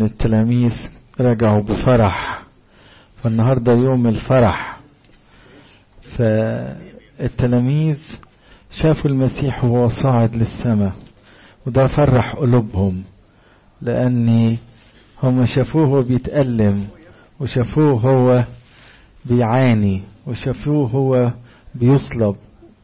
ان التلاميذ رجعوا بفرح فالنهاردة يوم الفرح فالتلاميذ شافوا المسيح وهو صاعد للسماء وده فرح قلوبهم لأن هم شافوه هو بيتألم وشافوه هو بيعاني وشافوه هو بيصلب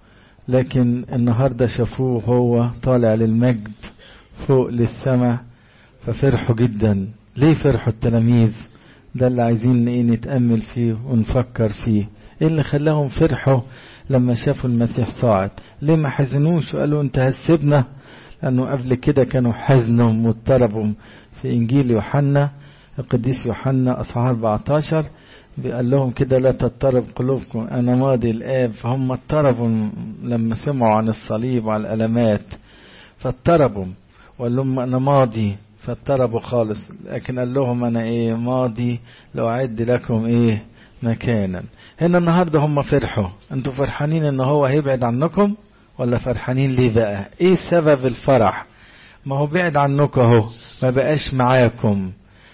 لكن النهاردة شافوه هو طالع للمجد فوق للسماء ففرحوا جدا ليه فرحوا التلاميذ ده اللي عايزين ايه نتأمل فيه ونفكر فيه ايه اللي خلاهم فرحوا لما شافوا المسيح صاعد ليه ما حزنوش وقالوا انت هتسيبنا لانه قبل كده كانوا حزنوا واضطربوا في انجيل يوحنا القديس يوحنا اصحاح 14 قال لهم كده لا تضطرب قلوبكم انا ماضي الاب فهم اضطربوا لما سمعوا عن الصليب وعن الالمات فاضطربوا وقال لهم انا ماضي فاضطربوا خالص لكن قال لهم انا ايه ماضي لو اعد لكم ايه مكانا هنا النهارده هم فرحوا انتوا فرحانين ان هو هيبعد عنكم ولا فرحانين ليه بقى ايه سبب الفرح ما هو بعد عنكم اهو ما بقاش معاكم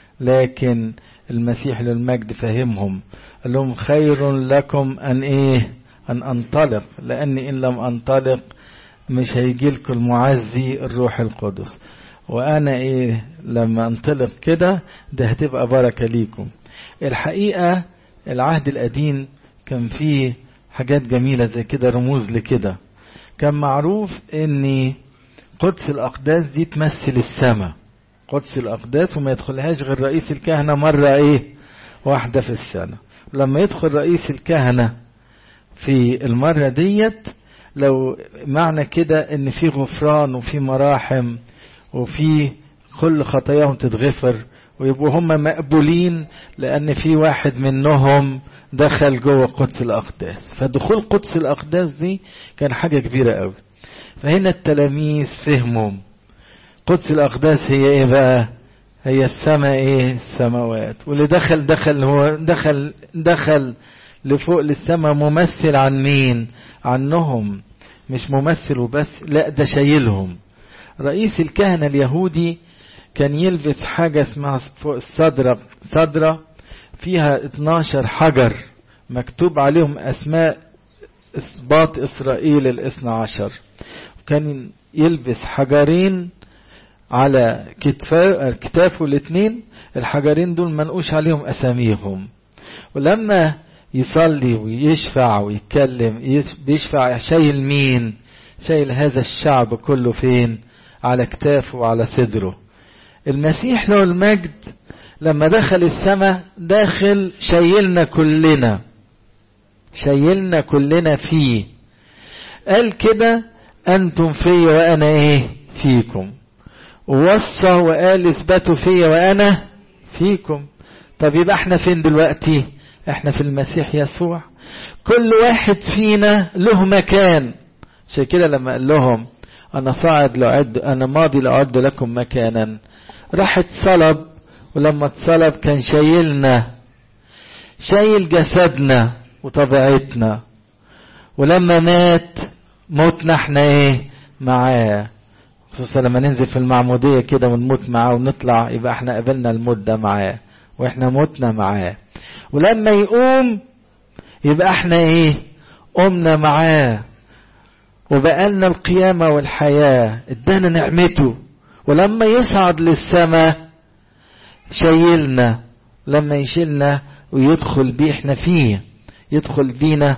لكن المسيح للمجد فهمهم قال لهم خير لكم ان ايه ان انطلق لاني ان لم انطلق مش هيجي لكم المعزي الروح القدس وانا ايه لما انطلق كده ده هتبقى بركه ليكم الحقيقه العهد القديم كان فيه حاجات جميله زي كده رموز لكده كان معروف ان قدس الاقداس دي تمثل السماء قدس الاقداس وما يدخلهاش غير رئيس الكهنه مره ايه واحده في السنه لما يدخل رئيس الكهنه في المره ديت لو معنى كده ان في غفران وفي مراحم وفي كل خطاياهم تتغفر ويبقوا هم مقبولين لان في واحد منهم دخل جوه قدس الاقداس فدخول قدس الاقداس دي كان حاجه كبيره قوي فهنا التلاميذ فهموا قدس الاقداس هي ايه بقى هي السماء ايه السماوات واللي دخل دخل هو دخل دخل لفوق للسماء ممثل عن مين عنهم مش ممثل وبس لا ده شايلهم رئيس الكهنة اليهودي كان يلبس حاجة اسمها فوق الصدرة صدرة فيها 12 حجر مكتوب عليهم أسماء إسباط إسرائيل الاثنى عشر كان يلبس حجرين على كتافه الاثنين الحجرين دول منقوش عليهم أساميهم ولما يصلي ويشفع ويتكلم بيشفع شايل مين شايل هذا الشعب كله فين على كتافه وعلى صدره المسيح له المجد لما دخل السماء داخل شايلنا كلنا شايلنا كلنا فيه قال كده انتم في وانا ايه فيكم ووصى وقال اثبتوا في وانا فيكم طب يبقى احنا فين دلوقتي احنا في المسيح يسوع كل واحد فينا له مكان عشان كده لما قال لهم انا صاعد لأعد انا ماضي لأعد لكم مكانا راح اتصلب ولما اتصلب كان شايلنا شايل جسدنا وطبيعتنا ولما مات موتنا احنا ايه معاه خصوصا لما ننزل في المعمودية كده ونموت معاه ونطلع يبقى احنا قابلنا الموت ده معاه واحنا متنا معاه ولما يقوم يبقى احنا ايه قمنا معاه وبقالنا القيامة والحياة ادانا نعمته ولما يصعد للسماء شايلنا لما يشيلنا ويدخل بيه احنا فيه يدخل بينا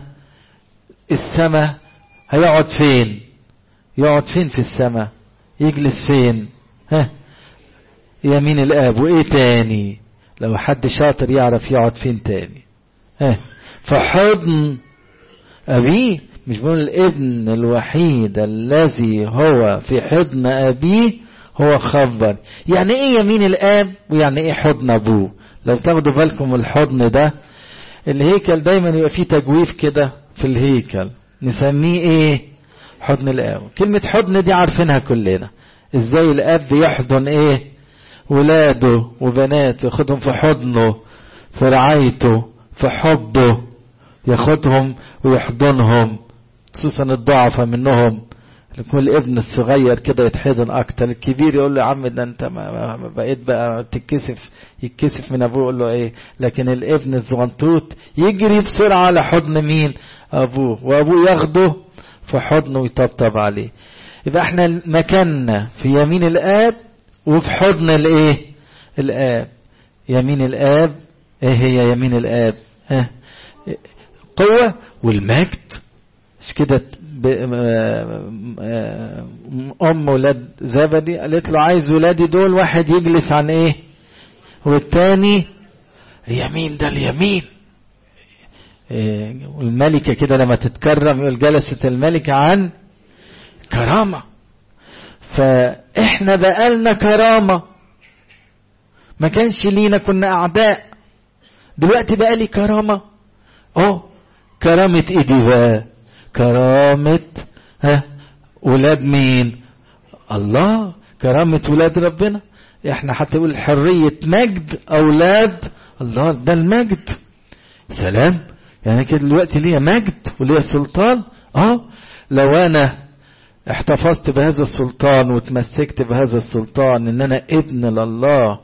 السماء هيقعد فين يقعد فين في السماء يجلس فين ها يمين الاب وايه تاني لو حد شاطر يعرف يقعد فين تاني ها في حضن ابيه مش بقول الابن الوحيد الذي هو في حضن ابيه هو خبر يعني ايه يمين الاب ويعني ايه حضن ابوه لو تاخدوا بالكم الحضن ده الهيكل دايما يبقى فيه تجويف كده في الهيكل نسميه ايه حضن الاب كلمة حضن دي عارفينها كلنا ازاي الاب يحضن ايه ولاده وبناته ياخدهم في حضنه في رعايته في حبه ياخدهم ويحضنهم خصوصا الضعفة منهم يكون الابن الصغير كده يتحضن اكتر الكبير يقول له يا عم ده انت ما ما بقيت بقى تتكسف يتكسف من ابوه يقول له ايه لكن الابن الزغنطوط يجري بسرعه على حضن مين ابوه وابوه ياخده في حضنه ويطبطب عليه يبقى احنا مكاننا في يمين الاب وفي حضن الايه الاب يمين الاب ايه هي يمين الاب ها قوه والمجد مش كده ام ولاد زبدي قالت له عايز ولادي دول واحد يجلس عن ايه والتاني يمين ده اليمين إيه والملكه كده لما تتكرم يقول جلست الملكه عن كرامه فاحنا بقالنا كرامه ما كانش لينا كنا اعداء دلوقتي بقى لي كرامه اه كرامه ايه دي بقى كرامة ها ولاد مين الله كرامة ولاد ربنا احنا حتى نقول حرية مجد اولاد الله ده المجد سلام يعني كده دلوقتي ليا مجد وليا سلطان اه لو انا احتفظت بهذا السلطان وتمسكت بهذا السلطان ان انا ابن لله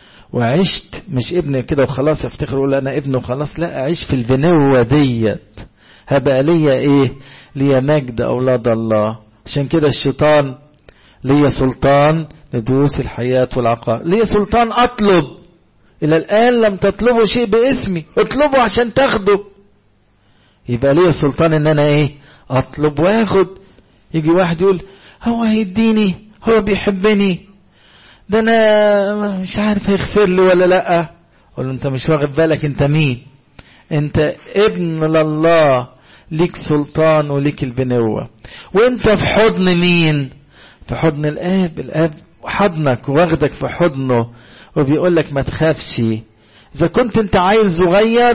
وعشت مش ابن كده وخلاص افتخر اقول انا ابن وخلاص لا اعيش في البنوة ديت هبقى ليا ايه ليا مجد اولاد الله عشان كده الشيطان ليا سلطان لدروس الحياة والعقار ليا سلطان اطلب الى الان لم تطلبوا شيء باسمي اطلبوا عشان تاخدوا يبقى ليا سلطان ان انا ايه اطلب واخد يجي واحد يقول هو هيديني هو بيحبني ده انا مش عارف هيغفر لي ولا لا اقول له انت مش واخد بالك انت مين انت ابن لله ليك سلطان وليك البنوة وانت في حضن مين في حضن الاب الاب حضنك واخدك في حضنه وبيقول لك ما تخافش اذا كنت انت عيل صغير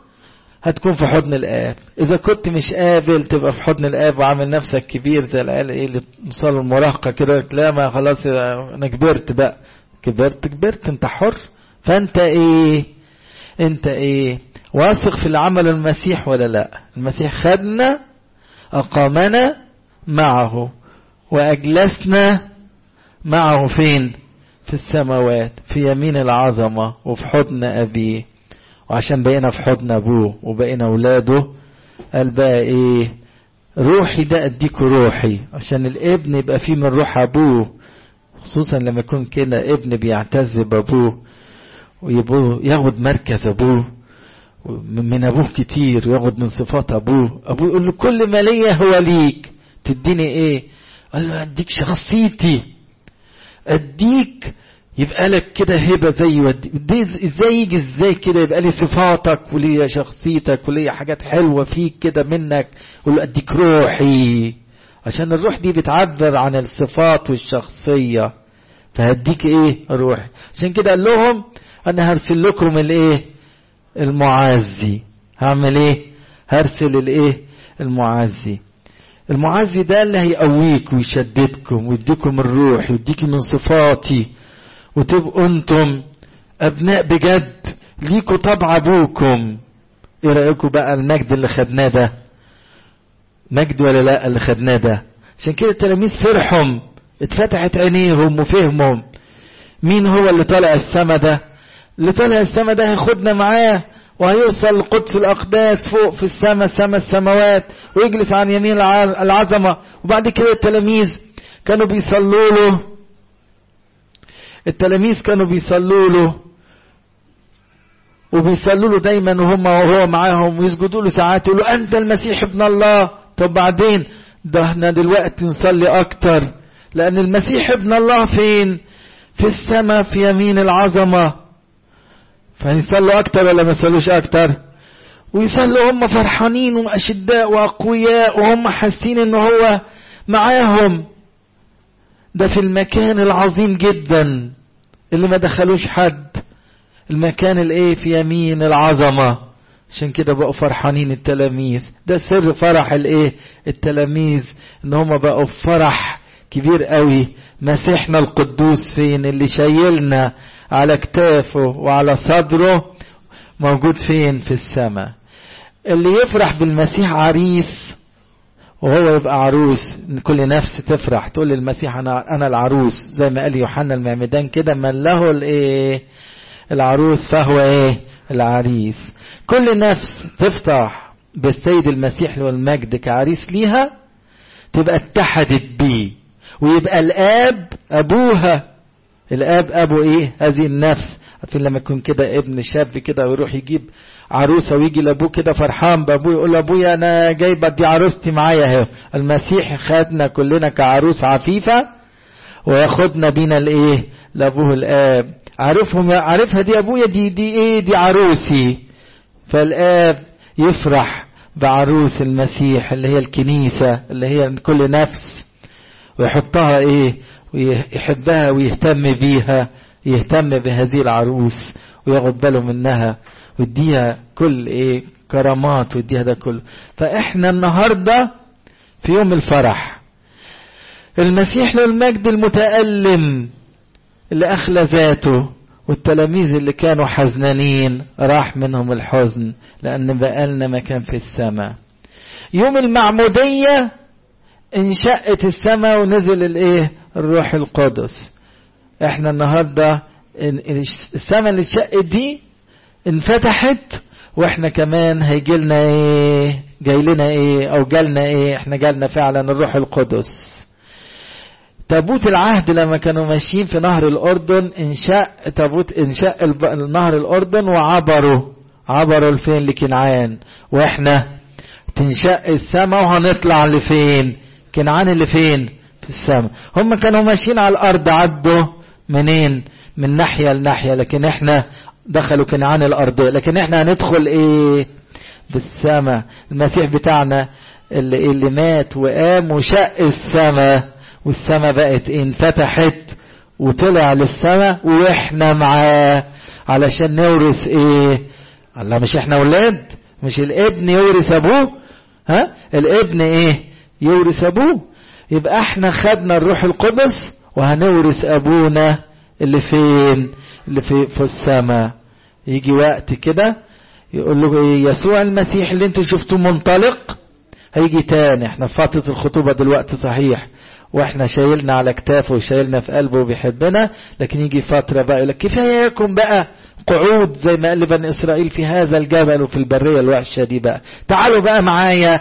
هتكون في حضن الاب اذا كنت مش قابل تبقى في حضن الاب وعامل نفسك كبير زي العيال ايه اللي وصلوا المراهقه كده لا ما خلاص انا كبرت بقى كبرت كبرت انت حر فانت ايه انت ايه واثق في العمل المسيح ولا لا المسيح خدنا أقامنا معه وأجلسنا معه فين في السماوات في يمين العظمة وفي حضن أبيه وعشان بقينا في حضن أبوه وبقينا أولاده قال بقى إيه روحي ده أديكوا روحي عشان الابن يبقى فيه من روح أبوه خصوصا لما يكون كده ابن بيعتز بأبوه ويبوه ياخد مركز أبوه من ابوه كتير وياخد من صفات ابوه ابوه يقول له كل ما ليا هو ليك تديني ايه قال له اديك شخصيتي اديك يبقى لك كده هبه زي ودي ازاي يجي ازاي كده يبقى لي صفاتك وليا شخصيتك وليا حاجات حلوه فيك كده منك يقول له اديك روحي عشان الروح دي بتعبر عن الصفات والشخصيه فهديك ايه روحي عشان كده قال لهم انا هرسل لكم الايه المعزي هعمل ايه هرسل الايه المعزي المعزي ده اللي هيقويك ويشددكم ويديكم الروح ويديكم من صفاتي وتبقوا انتم ابناء بجد ليكوا طبع ابوكم ايه رايكم بقى المجد اللي خدناه ده مجد ولا لا اللي خدناه ده عشان كده التلاميذ فرحهم اتفتحت عينيهم وفهمهم مين هو اللي طالع السما ده اللي طالع السما ده هياخدنا معاه وهيوصل لقدس الأقداس فوق في السماء سما السماوات ويجلس عن يمين العظمة وبعد كده التلاميذ كانوا بيصلوا له التلاميذ كانوا بيصلوا له وبيصلوا له دايما وهم وهو معاهم ويسجدوا له ساعات يقولوا أنت المسيح ابن الله طب بعدين ده احنا دلوقتي نصلي أكتر لأن المسيح ابن الله فين؟ في السماء في يمين العظمه فيصلوا أكتر ولا ما يصلوش أكتر ويصلوا هم فرحانين وأشداء وأقوياء وهم حاسين إن هو معاهم ده في المكان العظيم جدا اللي ما دخلوش حد المكان الايه في يمين العظمة عشان كده بقوا فرحانين التلاميذ ده سر فرح الايه التلاميذ ان هم بقوا في فرح كبير قوي مسيحنا القدوس فين اللي شايلنا على كتافه وعلى صدره موجود فين في السماء اللي يفرح بالمسيح عريس وهو يبقى عروس كل نفس تفرح تقول للمسيح انا انا العروس زي ما قال يوحنا المعمدان كده من له الايه العروس فهو ايه العريس كل نفس تفرح بالسيد المسيح والمجد كعريس ليها تبقى اتحدت بيه ويبقى الاب ابوها الاب ابو ايه هذه النفس عارفين لما يكون كده ابن شاب كده ويروح يجيب عروسه ويجي لابوه كده فرحان بابوه يقول لابويا انا جايبه دي عروستي معايا اهي المسيح خدنا كلنا كعروس عفيفه وياخدنا بينا الايه لابوه الاب عارفهم عارفها دي ابويا دي دي ايه دي عروسي فالاب يفرح بعروس المسيح اللي هي الكنيسه اللي هي كل نفس ويحطها ايه ويحبها ويهتم بيها يهتم بهذه العروس وياخد باله منها ويديها كل ايه كرامات ويديها ده كله فاحنا النهارده في يوم الفرح المسيح له المجد المتألم اللي أخلى ذاته والتلاميذ اللي كانوا حزنانين راح منهم الحزن لأن بقالنا مكان في السماء يوم المعمودية انشقت السماء ونزل الايه الروح القدس احنا النهارده السماء اللي اتشقت دي انفتحت واحنا كمان هيجي لنا ايه جاي لنا ايه او جالنا ايه احنا جالنا فعلا الروح القدس تابوت العهد لما كانوا ماشيين في نهر الاردن انشاء تابوت انشاء نهر الاردن وعبروا عبروا لفين لكنعان واحنا تنشق السماء وهنطلع لفين كنعان اللي فين في السماء هم كانوا ماشيين على الارض عدوا منين من ناحيه لناحيه لكن احنا دخلوا كنعان الارض لكن احنا هندخل ايه بالسماء المسيح بتاعنا اللي, اللي مات وقام وشق السماء والسماء بقت انفتحت وطلع للسماء واحنا معاه علشان نورث ايه الله مش احنا ولاد مش الابن يورث ابوه ها الابن ايه يورث ابوه يبقى احنا خدنا الروح القدس وهنورث ابونا اللي فين اللي في, في السماء يجي وقت كده يقول له ايه يسوع المسيح اللي انتوا شفتوه منطلق هيجي تاني احنا في فترة الخطوبة دلوقتي صحيح واحنا شايلنا على كتافه وشايلنا في قلبه وبيحبنا لكن يجي فترة بقى يقول لك كفاياكم بقى قعود زي ما قال لبني اسرائيل في هذا الجبل وفي البرية الوحشة دي بقى تعالوا بقى معايا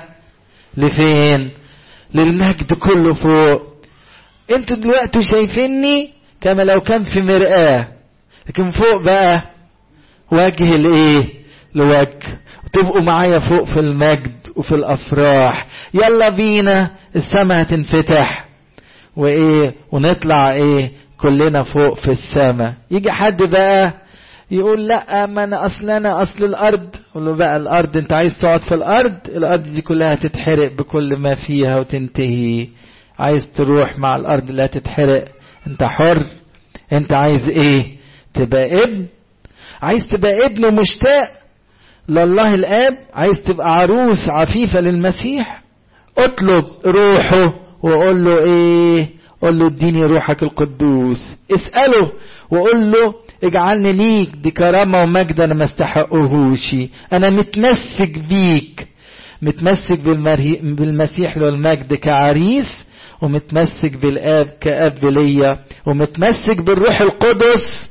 لفين للمجد كله فوق انتوا دلوقتي شايفيني كما لو كان في مرآة لكن فوق بقى وجه الايه لوجه تبقوا معايا فوق في المجد وفي الافراح يلا بينا السماء هتنفتح وايه ونطلع ايه كلنا فوق في السماء يجي حد بقى يقول لا ما انا اصل انا اصل الارض اقول له بقى الارض انت عايز تقعد في الارض الارض دي كلها هتتحرق بكل ما فيها وتنتهي عايز تروح مع الارض اللي هتتحرق انت حر انت عايز ايه تبقى ابن عايز تبقى ابن مشتاق لله الاب عايز تبقى عروس عفيفه للمسيح اطلب روحه وقول له ايه قول له اديني روحك القدوس اساله وقول له اجعلني ليك دي كرامه ومجد انا ما استحقهوش انا متمسك بيك متمسك بالمسيح له المجد كعريس ومتمسك بالاب كاب ليا ومتمسك بالروح القدس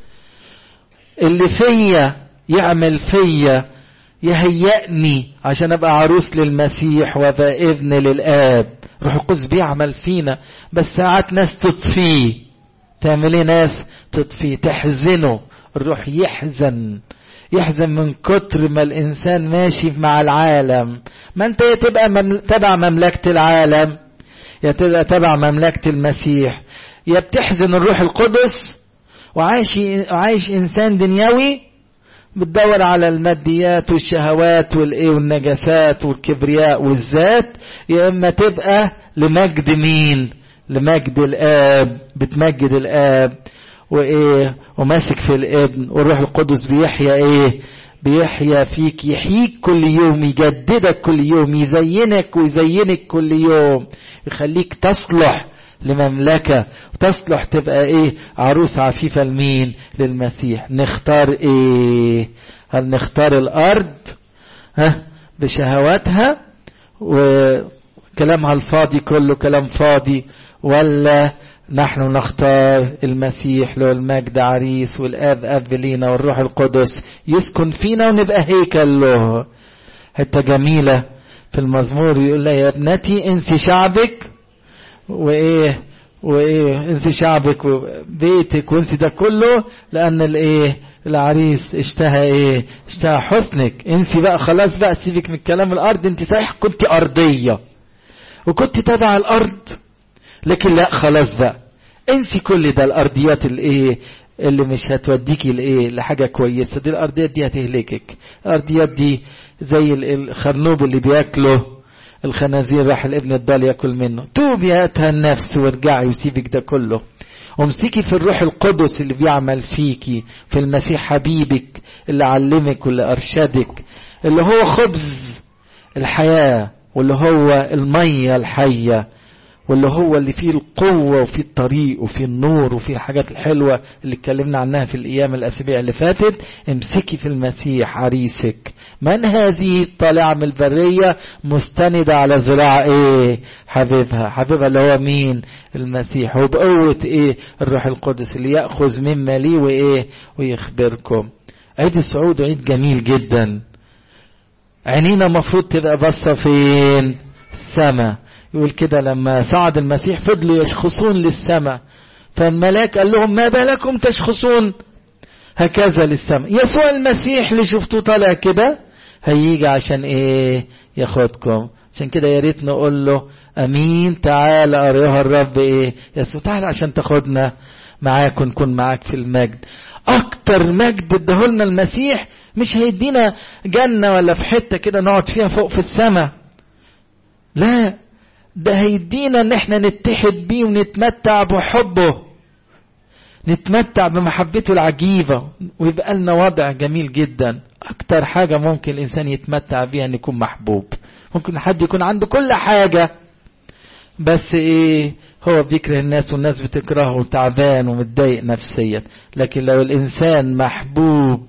اللي فيا يعمل فيا يهيئني عشان ابقى عروس للمسيح وابقى ابن للاب روح القدس بيعمل فينا بس ساعات ناس تطفيه تعمل ايه ناس تطفيه تحزنه الروح يحزن يحزن من كتر ما الانسان ماشي مع العالم ما انت يا تبقى ممل... تبع مملكه العالم يا تبقى تبع مملكه المسيح يا بتحزن الروح القدس وعايش عايش انسان دنيوي بتدور على الماديات والشهوات والايه والنجاسات والكبرياء والذات يا اما تبقى لمجد مين لمجد الاب بتمجد الاب وايه وماسك في الابن والروح القدس بيحيا ايه بيحيا فيك يحييك كل يوم يجددك كل يوم يزينك ويزينك كل يوم يخليك تصلح لمملكة وتصلح تبقى ايه عروس عفيفة لمين للمسيح نختار ايه هل نختار الارض ها بشهواتها كلامها الفاضي كله كلام فاضي ولا نحن نختار المسيح له المجد عريس والاب اب لينا والروح القدس يسكن فينا ونبقى هيكل له حته جميله في المزمور يقول لها يا ابنتي انسي شعبك وايه وايه انسي شعبك وبيتك وانسي ده كله لان الايه العريس اشتهى ايه اشتهى حسنك انسي بقى خلاص بقى سيبك من كلام الارض انت صحيح كنت ارضيه وكنت تبع الارض لكن لا خلاص بقى انسي كل ده الارضيات الايه اللي مش هتوديكي لايه لحاجه كويسه دي الارضيات دي هتهلكك الارضيات دي زي الخرنوب اللي بياكله الخنازير راح الابن الضال ياكل منه توبي يا النفس وارجعي وسيبك ده كله وامسكي في الروح القدس اللي بيعمل فيكي في المسيح حبيبك اللي علمك واللي ارشدك اللي هو خبز الحياه واللي هو الميه الحيه واللي هو اللي فيه القوة وفيه الطريق وفيه النور وفيه الحاجات الحلوة اللي اتكلمنا عنها في الأيام الأسابيع اللي فاتت امسكي في المسيح عريسك من هذه الطالعة من البرية مستندة على ذراع ايه حبيبها حبيبها اللي هو مين المسيح وبقوة ايه الروح القدس اللي يأخذ مما لي وايه ويخبركم عيد الصعود عيد جميل جدا عينينا مفروض تبقى باصة فين السماء يقول كده لما صعد المسيح فضلوا يشخصون للسماء فالملاك قال لهم ما بالكم تشخصون هكذا للسماء يسوع المسيح اللي شفتوه طالع كده هيجي عشان ايه ياخدكم عشان كده يا ريت نقول له امين تعال ايها الرب ايه يسوع تعال عشان تاخدنا معاك ونكون معاك في المجد اكتر مجد ادهولنا المسيح مش هيدينا جنه ولا في حته كده نقعد فيها فوق في السماء لا ده هيدينا ان احنا نتحد بيه ونتمتع بحبه نتمتع بمحبته العجيبة ويبقى لنا وضع جميل جدا اكتر حاجة ممكن الانسان يتمتع بيها ان يكون محبوب ممكن حد يكون عنده كل حاجة بس ايه هو بيكره الناس والناس بتكرهه وتعبان ومتضايق نفسيا لكن لو الانسان محبوب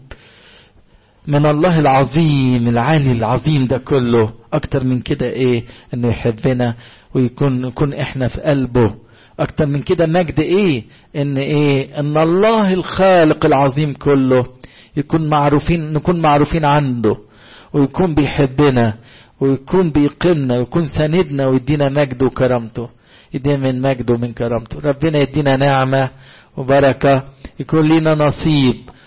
من الله العظيم العالي العظيم ده كله اكتر من كده ايه انه يحبنا ويكون نكون احنا في قلبه اكتر من كده مجد ايه ان ايه ان الله الخالق العظيم كله يكون معروفين نكون معروفين عنده ويكون بيحبنا ويكون بيقيمنا ويكون ساندنا ويدينا مجد وكرامته يدينا من مجده ومن كرامته ربنا يدينا نعمة وبركة يكون لنا نصيب